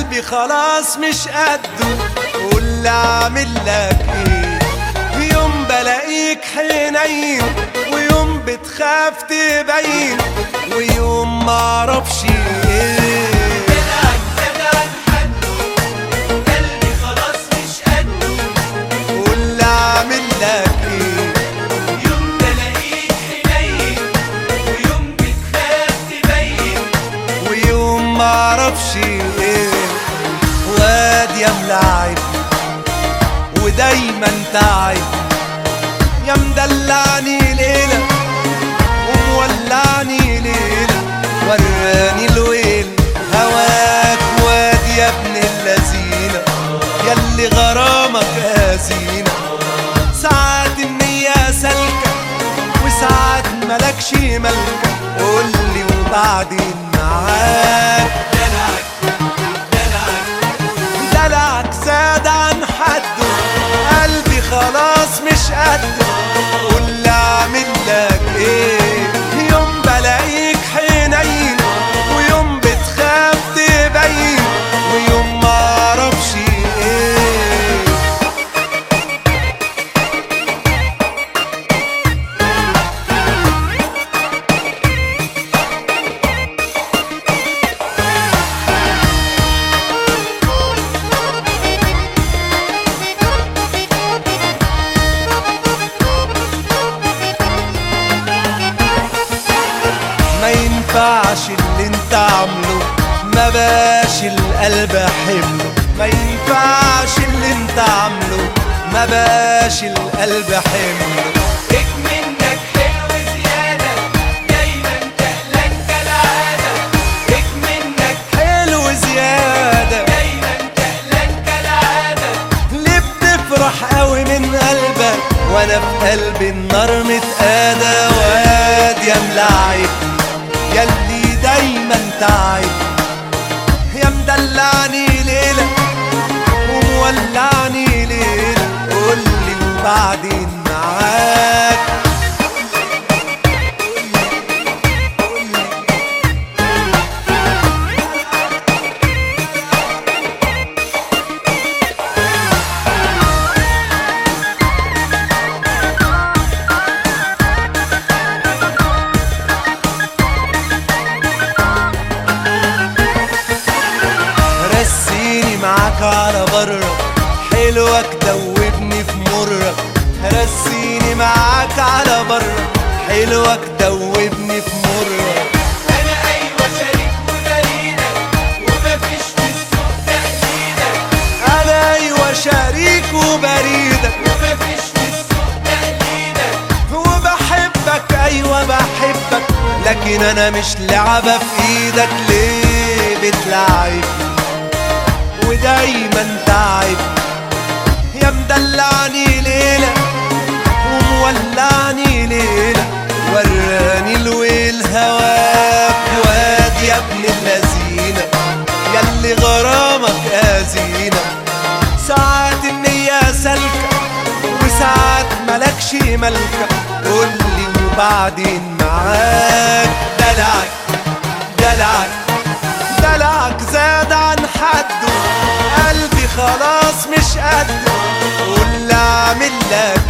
قلبي خلاص مش قده قول اعمل لك ايه يوم بلاقيك حنين ويوم بتخاف تبين ويوم معرفش ايه قول اعمل لك ايه ويوم معرفش ايه واد يا ملاعب ودايما تعب يا مدلعني ليلة ومولعني ليلة وراني الويل هواك واد يا ابن اللذينة ياللي غرامك هزينة ساعات النية سالكة وساعات ملكش ملكة قولي وبعدين معاك دلعك زاد عن حده قلبي خلاص مش قده قول اعمل لك ايه يوم بلاقيك حنين ويوم بتخاف تبين ويوم معرفش ايه ما ينفعش اللي انت عامله ما باش القلب حمله ما ينفعش اللي انت عامله ما باش القلب حمله بك منك حلو زيادة دايما تهلك كالعادة بك منك حلو زيادة دايما تهلك كالعادة ليه بتفرح قوي من قلبك وانا في قلبي النار متقادة واد يا ملاعب ياللي دايما تعب يا مدلعني ليلة ومولعني ليلة قولي وبعدين معاك رسيني معاك على بره حلوك دوبني في مرة رسيني معاك على بره حلوك دوبني في مرة أنا أيوة شريك وبريدك ومفيش في السوق تقليدك انا ايوه شريك وبريدك ومفيش في السوق تقليدك وبحبك ايوه بحبك لكن انا مش لعبة في ايدك ليه بتلعبني ودايما تعب يا مدلعني ليلة ومولعني ليلة وراني الويل هواك واد يا ابن اللذينة ياللي غرامك أزينة ساعات النية سالكة وساعات ملكش ملكة قولي وبعدين معاك دلعك دلعك دلعك زاد عن حده قلبي خلاص مش قده قول اعمل لك